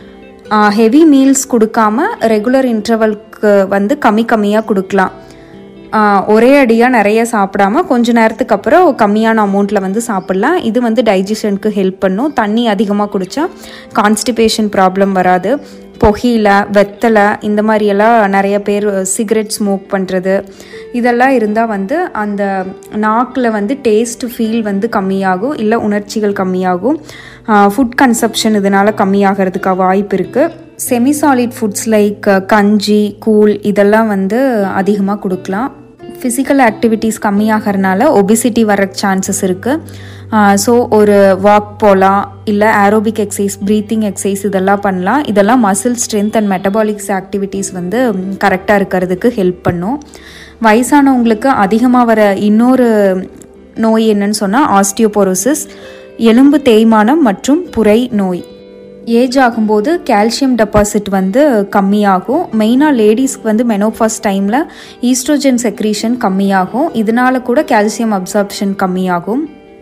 ஹெவி மீல்ஸ் கொடுக்காம ரெகுலர் இன்டர்வல்க்கு வந்து கம்மி கம்மியாக கொடுக்கலாம் ஆஹ் ஒரே அடியாக நிறைய சாப்பிடாம கொஞ்ச நேரத்துக்கு அப்புறம் கம்மியான அமௌண்ட்டில் வந்து சாப்பிட்லாம் இது வந்து டைஜஷனுக்கு ஹெல்ப் பண்ணும் தண்ணி அதிகமாக குடித்தா கான்ஸ்டிபேஷன் ப்ராப்ளம் வராது புகையில வெத்தலை இந்த மாதிரியெல்லாம் நிறைய பேர் சிகரெட் ஸ்மோக் பண்ணுறது இதெல்லாம் இருந்தால் வந்து அந்த நாக்கில் வந்து டேஸ்ட் ஃபீல் வந்து கம்மியாகும் இல்லை உணர்ச்சிகள் கம்மியாகும் ஃபுட் கன்சப்ஷன் இதனால் கம்மியாகிறதுக்கு வாய்ப்பு இருக்குது செமி சாலிட் ஃபுட்ஸ் லைக் கஞ்சி கூழ் இதெல்லாம் வந்து அதிகமாக கொடுக்கலாம் ஃபிசிக்கல் ஆக்டிவிட்டீஸ் கம்மியாகிறனால ஒபிசிட்டி வர சான்சஸ் இருக்குது ஸோ ஒரு வாக் போகலாம் இல்லை ஏரோபிக் எக்ஸசைஸ் ப்ரீத்திங் எக்ஸசைஸ் இதெல்லாம் பண்ணலாம் இதெல்லாம் muscle strength and metabolics activities வந்து கரெக்டாக இருக்கிறதுக்கு ஹெல்ப் பண்ணும் வயசானவங்களுக்கு அதிகமாக வர இன்னொரு நோய் என்னன்னு சொன்னால் ஆஸ்டியோபோரோசிஸ் எலும்பு தேய்மானம் மற்றும் புரை நோய் ஏஜ் ஆகும்போது கால்சியம் டெபாசிட் வந்து கம்மியாகும் மெயினாக லேடிஸ்க்கு வந்து மெனோபாஸ் டைமில் ஈஸ்ட்ரோஜன் செக்ரீஷன் கம்மியாகும் இதனால கூட கால்சியம் அப்சார்ப்ஷன் கம்மியாகும்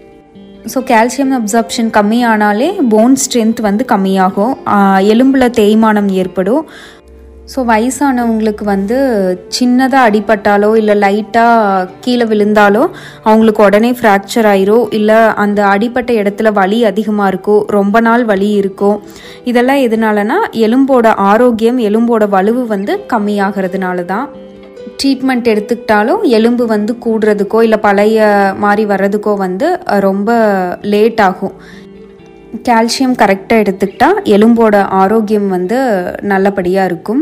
ஸோ கால்சியம் அப்சார்ப்ஷன் கம்மியானாலே போன் ஸ்ட்ரென்த் வந்து கம்மியாகும் ஆஹ் எலும்புல தேய்மானம் ஏற்படும் ஸோ வயசானவங்களுக்கு வந்து சின்னதாக அடிபட்டாலோ இல்லை லைட்டாக கீழே விழுந்தாலோ அவங்களுக்கு உடனே ஃப்ராக்சர் ஆயிரும் இல்லை அந்த அடிபட்ட இடத்துல வலி அதிகமாக இருக்கும் ரொம்ப நாள் வலி இருக்கும் இதெல்லாம் எதனாலனா எலும்போட ஆரோக்கியம் எலும்போட வலுவு வந்து கம்மியாகிறதுனால தான் ட்ரீட்மெண்ட் எடுத்துக்கிட்டாலும் எலும்பு வந்து கூடுறதுக்கோ இல்லை பழைய மாதிரி வர்றதுக்கோ வந்து அஹ், ரொம்ப லேட் ஆகும் கால்சியம் கரெக்டாக எடுத்துக்கிட்டா எலும்போட ஆரோக்கியம் வந்து நல்லபடியாக இருக்கும்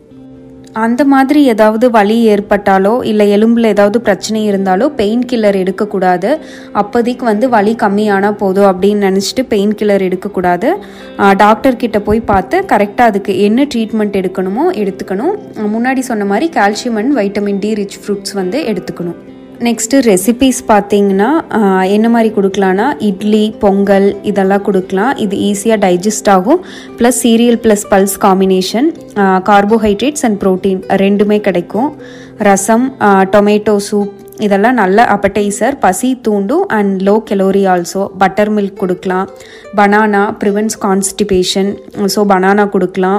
அந்த மாதிரி ஏதாவது வலி ஏற்பட்டாலோ இல்லை எலும்பில் ஏதாவது பிரச்சனை இருந்தாலோ பெயின் கில்லர் எடுக்கக்கூடாது அப்போதைக்கு வந்து வலி கம்மியானால் போதும் அப்படின்னு நினச்சிட்டு பெயின் கில்லர் எடுக்கக்கூடாது டாக்டர் கிட்ட போய் பார்த்து கரெக்டாக அதுக்கு என்ன ட்ரீட்மெண்ட் எடுக்கணுமோ எடுத்துக்கணும் ஆஹ் முன்னாடி சொன்ன மாதிரி calcium and vitamin D rich fruits வந்து எடுத்துக்கணும் நெக்ஸ்ட்டு ரெசிபீஸ் பார்த்தீங்கன்னா ஆஹ், என்ன மாதிரி கொடுக்கலான்னா இட்லி பொங்கல் இதெல்லாம் கொடுக்கலாம் இது ஈஸியாக டைஜஸ்ட் ஆகும் plus cereal plus pulse combination carbohydrates and protein ரெண்டுமே கிடைக்கும் ரசம் டொமேட்டோ சூப் இதெல்லாம் நல்ல அப்படைசர் பசி தூண்டும் and low calorie also butter milk கொடுக்கலாம் banana prevents constipation so banana கொடுக்கலாம்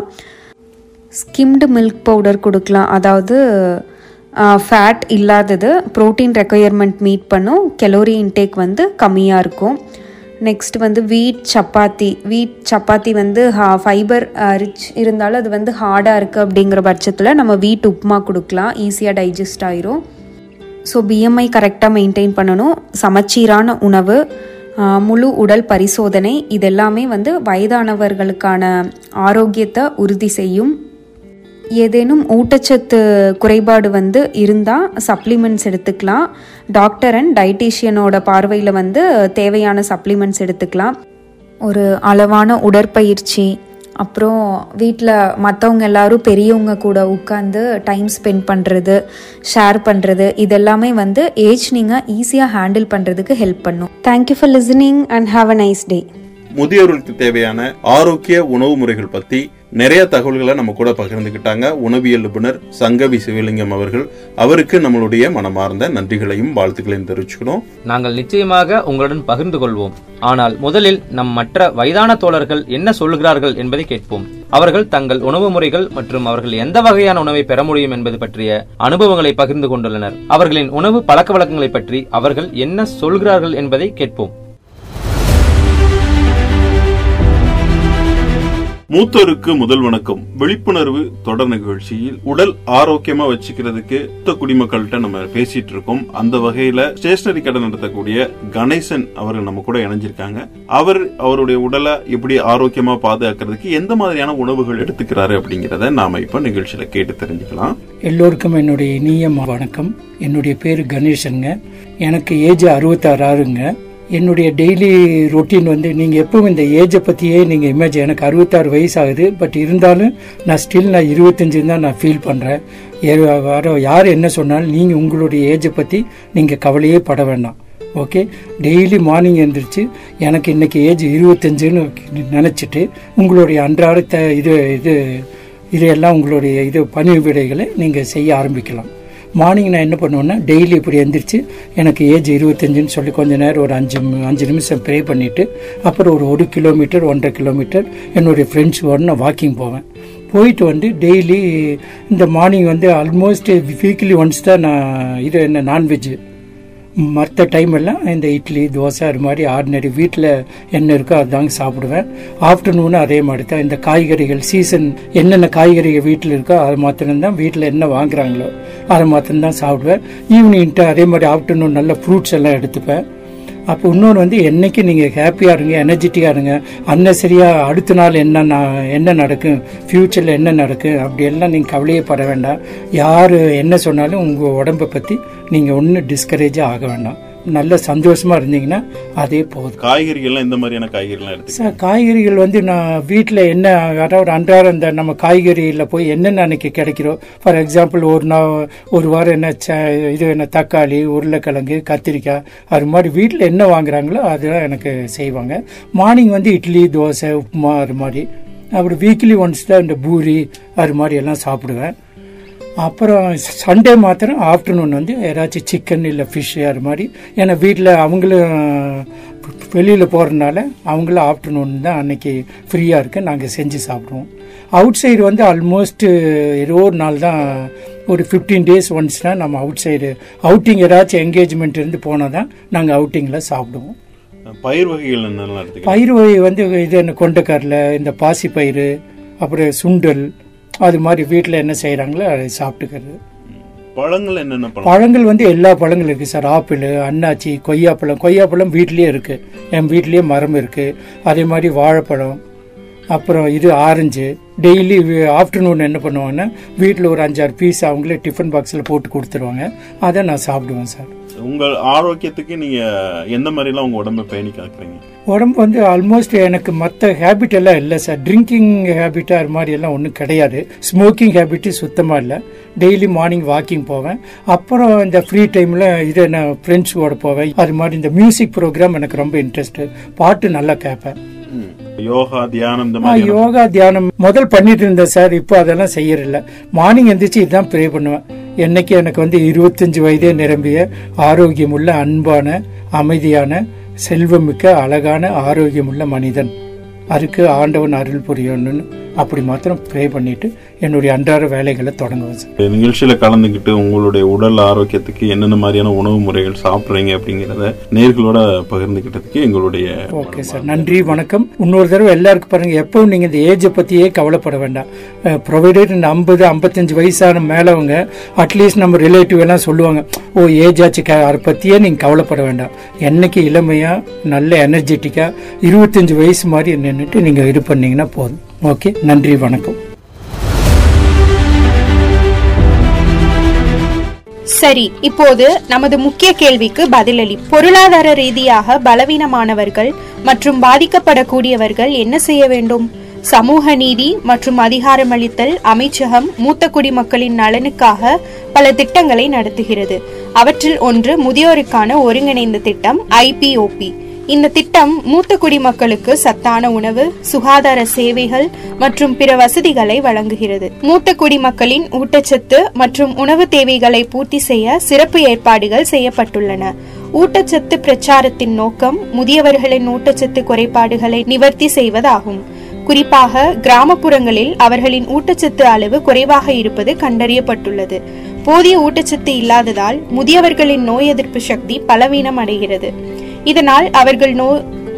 ஸ்கிம்டு மில்க் பவுடர் கொடுக்கலாம் அதாவது ஃபேட் இல்லாதது ப்ரோட்டீன் ரெக்குயர்மெண்ட் மீட் பண்ணும் கெலோரி இன்டேக் வந்து கம்மியாக இருக்கும் நெக்ஸ்ட் வந்து வீட் சப்பாத்தி வீட் சப்பாத்தி வந்து ஃபைபர் ரிச் இருந்தாலும் அது வந்து ஹார்டாக இருக்குது அப்படிங்கிற பட்சத்தில் நம்ம வீட் உப்புமா கொடுக்கலாம் ஈஸியாக டைஜஸ்ட் ஆயிரும் ஸோ பிஎம்ஐ கரெக்டாக மெயின்டைன் பண்ணணும் சமச்சீரான உணவு ஆஹ், முழு உடல் பரிசோதனை இதெல்லாமே வந்து வயதானவர்களுக்கான ஆரோக்கியத்தை உறுதி செய்யும் ஏதேனும் ஊட்டச்சத்து குறைபாடு வந்து இருந்தால் சப்ளிமெண்ட்ஸ் எடுத்துக்கலாம் டாக்டர் அண்ட் டயட்டீஷியனோட பார்வையில் வந்து தேவையான சப்ளிமெண்ட்ஸ் எடுத்துக்கலாம் ஒரு அளவான உடற்பயிற்சி அப்புறம் வீட்டில் மற்றவங்க எல்லாரும் பெரியவங்க கூட உட்காந்து டைம் ஸ்பெண்ட் பண்ணுறது ஷேர் பண்ணுறது இதெல்லாமே வந்து ஏஜ் நீங்கள் ஈஸியாக ஹேண்டில் பண்ணுறதுக்கு ஹெல்ப் பண்ணும் thank you for listening and have a nice day முதியோர்களுக்கு தேவையான ஆரோக்கிய உணவு முறைகள் பத்தி நிறைய தகவல்களை நம்ம கூட பகிர்ந்துக்கிட்டாங்க உணவியல் நிபுணர் சங்கவி சிவலிங்கம் அவர்கள் அவருக்கு நம்மளுடைய மனமார்ந்த நன்றிகளையும் வாழ்த்துக்களையும் தெரிவிச்சுக்கணும் நாங்கள் நிச்சயமாக உங்களுடன் பகிர்ந்து கொள்வோம் ஆனால் முதலில் நம் மற்ற வயதான தோழர்கள் என்ன சொல்லுகிறார்கள் என்பதை கேட்போம் அவர்கள் தங்கள் உணவு முறைகள் மற்றும் அவர்கள் எந்த வகையான உணவை பெற முடியும் என்பது பற்றிய அனுபவங்களை பகிர்ந்து கொண்டுள்ளனர் அவர்களின் உணவு பழக்க வழக்கங்களை பற்றி அவர்கள் என்ன சொல்கிறார்கள் என்பதை கேட்போம் மூத்தோருக்கு முதல் வணக்கம் விழிப்புணர்வு தொடர் நிகழ்ச்சியில் உடல் ஆரோக்கியமா வச்சுக்கிறதுக்கு மூத்த குடிமக்கள்கிட்ட நம்ம பேசிட்டு இருக்கோம் அந்த வகையில ஸ்டேஷனரி கடை நடத்தக்கூடிய கணேசன் அவர்கள் நம்ம கூட இணைஞ்சிருக்காங்க அவர் அவருடைய உடலை எப்படி ஆரோக்கியமா பாதுகாக்கிறதுக்கு எந்த மாதிரியான உணவுகள் எடுத்துக்கிறாரு அப்படிங்கறத நாம இப்ப நிகழ்ச்சியில கேட்டு தெரிஞ்சுக்கலாம் எல்லோருக்கும் என்னுடைய இனிய வணக்கம் என்னுடைய பேர் கணேசனுங்க எனக்கு ஏஜ் அறுபத்தாறு ஆறுங்க என்னுடைய டெய்லி ரொட்டீன் வந்து நீங்கள் எப்பவும் இந்த ஏஜை பற்றியே நீங்கள் இமேஜ் எனக்கு அறுபத்தாறு வயசு ஆகுது பட் இருந்தாலும் நான் ஸ்டில் நான் இருபத்தஞ்சுன்னு தான் நான் ஃபீல் பண்ணுறேன் வர யார் என்ன சொன்னாலும் நீங்கள் உங்களுடைய ஏஜை பற்றி நீங்கள் கவலையே பட வேண்டாம் ஓகே டெய்லி மார்னிங் எழுந்திரிச்சு எனக்கு இன்னைக்கு ஏஜ் இருபத்தஞ்சுன்னு நினச்சிட்டு உங்களுடைய அன்றாட த இது இது இதையெல்லாம் உங்களுடைய இது பணி விடைகளை நீங்கள் செய்ய ஆரம்பிக்கலாம் மார்னிங் நான் என்ன பண்ணுவேன்னா டெய்லி இப்படி எந்திரிச்சு எனக்கு ஏஜ் இருபத்தஞ்சுன்னு சொல்லி கொஞ்ச நேரம் ஒரு அஞ்சு அஞ்சு நிமிஷம் ப்ரே பண்ணிவிட்டு அப்புறம் ஒரு ஒரு கிலோமீட்டர் ஒன்றரை கிலோமீட்டர் என்னுடைய ஃப்ரெண்ட்ஸோட நான் வாக்கிங் போவேன் போயிட்டு வந்து டெய்லி இந்த மார்னிங் வந்து ஆல்மோஸ்ட் வீக்லி ஒன்ஸ் தான் நான் இது என்ன நான்வெஜ்ஜு மற்ற டைம் எல்லாம் இந்த இட்லி தோசை அது மாதிரி ஆர்டினரி வீட்டில் என்ன இருக்கோ அதுதாங்க சாப்பிடுவேன் ஆஃப்டர்நூனும் அதே மாதிரி தான் இந்த காய்கறிகள் சீசன் என்னென்ன காய்கறிகள் வீட்டில் இருக்கோ அது மாத்திரம்தான் வீட்டில் என்ன வாங்குறாங்களோ அதை மாத்திரம்தான் சாப்பிடுவேன் ஈவினிங்ட்டு அதே மாதிரி ஆஃப்டர்நூன் நல்ல ஃப்ரூட்ஸ் எல்லாம் எடுத்துப்பேன் அப்போ இன்னொன்று வந்து என்னைக்கு நீங்கள் ஹாப்பியாக இருங்க எனர்ஜெட்டிக்காக இருங்க அன்னசரியாக அடுத்த நாள் என்ன நா- என்ன நடக்கும் ஃப்யூச்சரில் என்ன நடக்கும் அப்படியெல்லாம் நீங்கள் கவலையே பட வேண்டாம் யார் என்ன சொன்னாலும் உங்கள் உடம்பை பற்றி நீங்கள் ஒன்றும் டிஸ்கரேஜே ஆக வேண்டாம் நல்ல சந்தோஷமாக இருந்தீங்கன்னா அதே போதும் காய்கறிகள்லாம் எந்த மாதிரியான காய்கறிலாம் எடுத்துக்கலாம் சார் காய்கறிகள் வந்து நான் வீட்டில் என்ன அதாவது அன்றாடம் இந்த நம்ம காய்கறியில் போய் என்னென்ன அன்னைக்கு கிடைக்கிறோம் ஃபார் எக்ஸாம்பிள் ஒரு நாள் ஒரு வாரம் என்ன ச- இது என்ன தக்காளி உருளைக்கிழங்கு கத்திரிக்காய் அது மாதிரி வீட்டில் என்ன வாங்குறாங்களோ அதெல்லாம் எனக்கு செய்வாங்க மார்னிங் வந்து இட்லி தோசை உப்புமா அது மாதிரி அப்புறம் வீக்லி ஒன்ஸ் தான் இந்த பூரி அது மாதிரி எல்லாம் சாப்பிடுவேன் அப்புறம் சண்டே மாத்திரம் ஆஃப்டர்நூன் வந்து ஏதாச்சும் சிக்கன் இல்லை ஃபிஷ் அது மாதிரி ஏன்னா வீட்டில் அவங்களும் வெளியில் போகிறதுனால அவங்களும் ஆஃப்டர்நூன் தான் அன்னைக்கு ஃப்ரீயாக இருக்கு நாங்கள் செஞ்சு சாப்பிடுவோம் அவுட் சைடு வந்து ஆல்மோஸ்ட் ஏதோ ஒரு நாள் தான் ஒரு ஃபிஃப்டீன் டேஸ் ஒன்ஸ் தான் நம்ம அவுட் சைடு அவுட்டிங் ஏதாச்சும் என்கேஜ்மெண்ட் இருந்து போனால் தான் நாங்கள் அவுட்டிங்கில் சாப்பிடுவோம் பயிர் வகைகள் என்னெல்லாம் எடுத்துக்கலாம் பயிர் வகை வந்து இது என்ன கொண்டைக்கடலை இந்த பாசி பயிறு அப்புறம் சுண்டல் அது மாதிரி வீட்டில் என்ன செய்கிறாங்களோ அதை சாப்பிட்டுக்கிறது பழங்கள் என்னென்ன பழம் பழங்கள் வந்து எல்லா பழங்களும் இருக்குது சார் ஆப்பிள் அன்னாச்சி கொய்யாப்பழம் கொய்யாப்பழம் வீட்லேயே இருக்குது என் வீட்லேயே மரம் இருக்குது அதே மாதிரி வாழைப்பழம் அப்புறம் இது ஆரஞ்சு டெய்லி ஆஃப்டர்நூன் என்ன பண்ணுவாங்கன்னா வீட்டில் ஒரு அஞ்சாறு பீஸ் அவங்களே டிஃபன் பாக்ஸில் போட்டு கொடுத்துருவாங்க அதை நான் சாப்பிடுவேன் சார் உங்கள் ஆரோக்கியத்துக்கு நீங்க எந்த மாதிரிலாம் உங்க உடம்பை பேணி காக்குறீங்க உடம்பு வந்து ஆல்மோஸ்ட் எனக்கு மற்ற ஹேபிட் எல்லாம் இல்லை சார் ட்ரிங்கிங் ஹேபிட் அது மாதிரி எல்லாம் ஒன்றும் கிடையாது ஸ்மோக்கிங் ஹேபிட்டு சுத்தமாக இல்லை டெய்லி மார்னிங் வாக்கிங் போவேன் அப்புறம் இந்த ஃப்ரீ டைமில் இது நான் ஃப்ரெண்ட்ஸோட போவேன் அது மாதிரி இந்த மியூசிக் ப்ரோக்ராம் எனக்கு ரொம்ப இன்ட்ரெஸ்ட்டு பாட்டு நல்லா கேட்பேன் ம். யோகா தியானம் இந்த ஆ, மாதிரி யோகா தியானம் முதல் பண்ணிட்டு இருந்தேன் சார் இப்போ அதெல்லாம் செய்யறதில்ல மார்னிங் எந்திரிச்சு இதுதான் ப்ரே பண்ணுவேன் என்னைக்கு எனக்கு வந்து இருபத்தஞ்சு வயதே நிரம்பிய ஆரோக்கியமுள்ள அன்பான அமைதியான செல்வமிக்க அழகான ஆரோக்கியமுள்ள மனிதன் அதுக்கு ஆண்டவன் அருள் புரியணும்னு அப்படி மாத்திரம் ப்ரே பண்ணிட்டு என்னுடைய அன்றாட வேலைகளை தொடங்குவேன் சார் நிகழ்ச்சியில கலந்துக்கிட்டு உங்களுடைய உடல் ஆரோக்கியத்துக்கு என்னென்ன மாதிரியான உணவு முறைகள் சாப்பிடுறீங்க அப்படிங்கறத நேர்களோட பகிர்ந்துக்கிட்டதுக்கு எங்களுடைய ஓகே சார் நன்றி வணக்கம் இன்னொரு தடவை எல்லாருக்கும் பாருங்க எப்பவும் நீங்க இந்த ஏஜை பத்தியே கவலைப்பட வேண்டாம் ப்ரொவைடட் இந்த ஐம்பது ஐம்பத்தஞ்சு வயசான மேலவங்க அட்லீஸ்ட் நம்ம ரிலேட்டிவ் எல்லாம் சொல்லுவாங்க ஓ ஏஜ் ஆச்சு க- அதை பத்தியே நீங்க கவலைப்பட வேண்டாம் என்னைக்கு இளமையா நல்ல எனர்ஜெட்டிக்கா இருபத்தஞ்சு வயசு மாதிரி நின்றுட்டு நீங்க இது பண்ணீங்கன்னா போதும் ஓகே நன்றி வணக்கம் சரி இப்போது நமது முக்கிய கேள்விக்கு பதிலளி பொருளாதார ரீதியாக பலவீனமானவர்கள் மற்றும் பாதிக்கப்படக்கூடியவர்கள் என்ன செய்ய வேண்டும் சமூக நீதி மற்றும் அதிகாரமளித்தல் அமைச்சகம் மூத்த குடிமக்களின் நலனுக்காக பல திட்டங்களை நடத்துகிறது அவற்றில் ஒன்று முதியோருக்கான ஒருங்கிணைந்த திட்டம் ஐபிஓபி இந்த திட்டம் மூத்த குடிமக்களுக்கு சத்தான உணவு சுகாதார சேவைகள் மற்றும் பிற வசதிகளை வழங்குகிறது மூத்த குடிமக்களின் ஊட்டச்சத்து மற்றும் உணவு தேவைகளை பூர்த்தி செய்ய சிறப்பு ஏற்பாடுகள் செய்யப்பட்டுள்ளன ஊட்டச்சத்து பிரச்சாரத்தின் நோக்கம் முதியவர்களின் ஊட்டச்சத்து குறைபாடுகளை நிவர்த்தி செய்வதாகும் குறிப்பாக கிராமப்புறங்களில் அவர்களின் ஊட்டச்சத்து அளவு குறைவாக இருப்பது கண்டறியப்பட்டுள்ளது போதிய ஊட்டச்சத்து இல்லாததால் முதியவர்களின் நோய் எதிர்ப்பு சக்தி பலவீனம் அடைகிறது இதனால் அவர்கள் நோ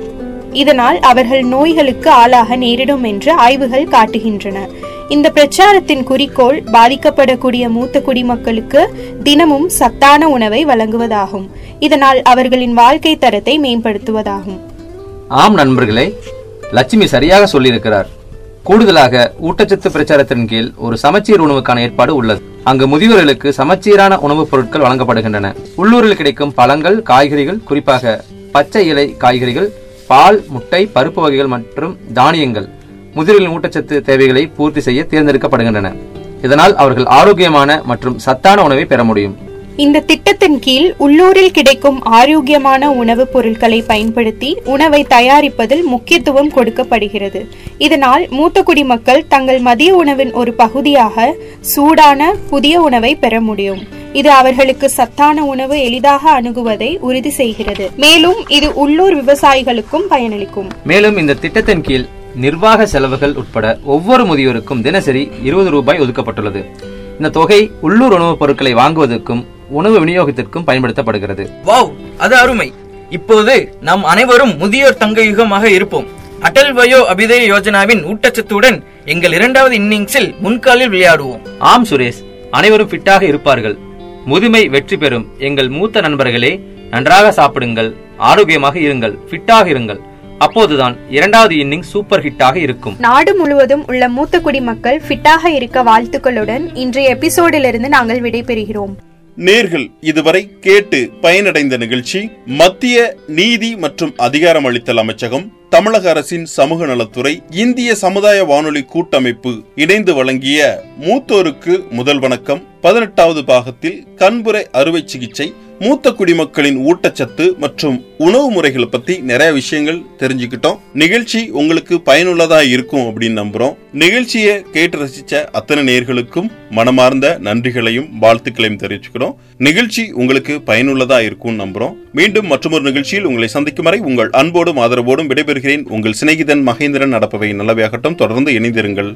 இதனால் அவர்கள் நோய்களுக்கு ஆளாக நேரிடும் என்று ஆய்வுகள் காட்டுகின்றன இந்த பிரச்சாரத்தின் குறிக்கோள் பாதிக்கப்படக்கூடிய மூத்த குடிமக்களுக்கு தினமும் சத்தான உணவை வழங்குவதாகும் இதனால் அவர்களின் வாழ்க்கை தரத்தை மேம்படுத்துவதாகும் ஆம் நண்பர்களே லட்சுமி சரியாக சொல்லியிருக்கிறார் கூடுதலாக ஊட்டச்சத்து பிரச்சாரத்தின் கீழ் ஒரு சமச்சீர் உணவுக்கான ஏற்பாடு உள்ளது அங்கு முதியோர்களுக்கு சமச்சீரான உணவுப் பொருட்கள் வழங்கப்படுகின்றன உள்ளூரில் கிடைக்கும் பழங்கள் காய்கறிகள் குறிப்பாக பச்சை இலை காய்கறிகள் பால் முட்டை பருப்பு வகைகள் மற்றும் தானியங்கள் முதியோர்களின் ஊட்டச்சத்து தேவைகளை பூர்த்தி செய்ய தேர்ந்தெடுக்கப்படுகின்றன இதனால் அவர்கள் ஆரோக்கியமான மற்றும் சத்தான உணவை பெற முடியும் இந்த திட்டத்தின் கீழ் உள்ளூரில் கிடைக்கும் ஆரோக்கியமான உணவுப் பொருட்களை பயன்படுத்தி உணவை தயாரிப்பதில் முக்கியத்துவம் கொடுக்கப்படுகிறது இதனால் மூத்த குடிமக்கள் தங்கள் மதிய உணவின் ஒரு பகுதியாக சூடான புதிய உணவை பெற முடியும் இது அவர்களுக்கு சத்தான உணவு எளிதாக அணுகுவதை உறுதி செய்கிறது மேலும் இது உள்ளூர் விவசாயிகளுக்கும் பயனளிக்கும் மேலும் இந்த திட்டத்தின் கீழ் நிர்வாக செலவுகள் உட்பட ஒவ்வொரு முதியோருக்கும் தினசரி இருபது ரூபாய் ஒதுக்கப்பட்டுள்ளது இந்த தொகை உள்ளூர் உணவுப் பொருட்களை வாங்குவதற்கும் உணவு விநியோகத்திற்கும் பயன்படுத்தப்படுகிறது வாவ் அது அருமை இப்போது நாம் அனைவரும் முதியோர் தங்க யுகமாக இருப்போம் அடல் வயோ அபிதய யோஜனாவின் ஊட்டச்சத்துடன் எங்கள் இரண்டாவது இன்னிங்ஸில் முன்காலில் விளையாடுவோம் ஆம் சுரேஷ் அனைவரும் ஃபிட்டாக இருப்பார்கள் முதுமை வெற்றி பெறும் எங்கள் மூத்த நண்பர்களே நன்றாக சாப்பிடுங்கள் ஆரோக்கியமாக இருங்கள் ஃபிட்டாக இருங்கள் அப்போதுதான் இரண்டாவது இன்னிங் சூப்பர் ஹிட்டாக இருக்கும் நாடு முழுவதும் உள்ள மூத்த குடிமக்கள் ஃபிட்டாக இருக்க வாழ்த்துக்களுடன் இன்றைய எபிசோடிலிருந்து நாங்கள் விடைபெறுகிறோம் நேர்கள் இதுவரை கேட்டு பயனடைந்த நிகழ்ச்சி மத்திய நீதி மற்றும் அதிகாரமளித்தல் அமைச்சகம் தமிழக அரசின் சமூக நலத்துறை இந்திய சமுதாய வானொலி கூட்டமைப்பு இணைந்து வழங்கிய மூத்தோருக்கு முதல் வணக்கம் பதினெட்டாவது பாகத்தில் கண்புரை அறுவை சிகிச்சை மூத்த குடிமக்களின் ஊட்டச்சத்து மற்றும் உணவு முறைகளை பத்தி நிறைய விஷயங்கள் தெரிஞ்சுக்கிட்டோம் நிகழ்ச்சி உங்களுக்கு பயனுள்ளதா இருக்கும் அப்படின்னு நம்புறோம் நிகழ்ச்சியை கேட்டு ரசிச்ச அத்தனை நேர்களுக்கும் மனமார்ந்த நன்றிகளையும் வாழ்த்துக்களையும் தெரிவிச்சுக்கிறோம் நிகழ்ச்சி உங்களுக்கு பயனுள்ளதா இருக்கும் நம்புறோம் மீண்டும் மற்றொரு நிகழ்ச்சியில் உங்களை சந்திக்கும் வரை உங்கள் அன்போடும் ஆதரவோடும் விடைபெறுகிறேன் உங்கள் சிநேகிதன் மகேந்திரன் நடப்பவை நல்லவையாகட்டும் தொடர்ந்து இணைந்திருங்கள்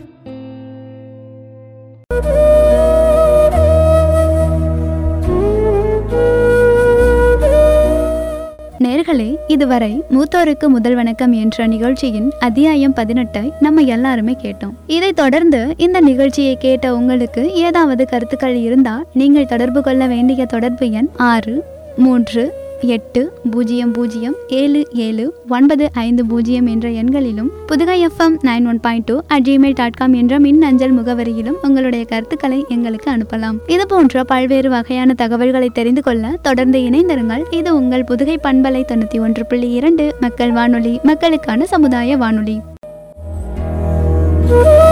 நேர்களே இதுவரை மூத்தோருக்கு முதல் வணக்கம் என்ற நிகழ்ச்சியின் அத்தியாயம் பதினெட்டை நம்ம எல்லாருமே கேட்டோம் இதைத் தொடர்ந்து இந்த நிகழ்ச்சியை கேட்ட உங்களுக்கு ஏதாவது கருத்துக்கள் இருந்தால் நீங்கள் தொடர்பு கொள்ள வேண்டிய தொடர்பு எண் ஆறு மூன்று எட்டு பூஜ்ஜியம் பூஜ்ஜியம் ஏழு ஏழு ஒன்பது ஐந்து பூஜ்ஜியம் என்ற எண்களிலும் Pudugai FM nine one point two at Gmail dot com என்ற மின் அஞ்சல் முகவரியிலும் உங்களுடைய கருத்துக்களை எங்களுக்கு அனுப்பலாம் இது போன்ற பல்வேறு வகையான தகவல்களை தெரிந்து கொள்ள தொடர்ந்து இணைந்திருங்கள் இது உங்கள் புதுகை பண்பலை தொண்ணூற்றி ஒன்று புள்ளி இரண்டு மக்கள் வானொலி மக்களுக்கான சமுதாய வானொலி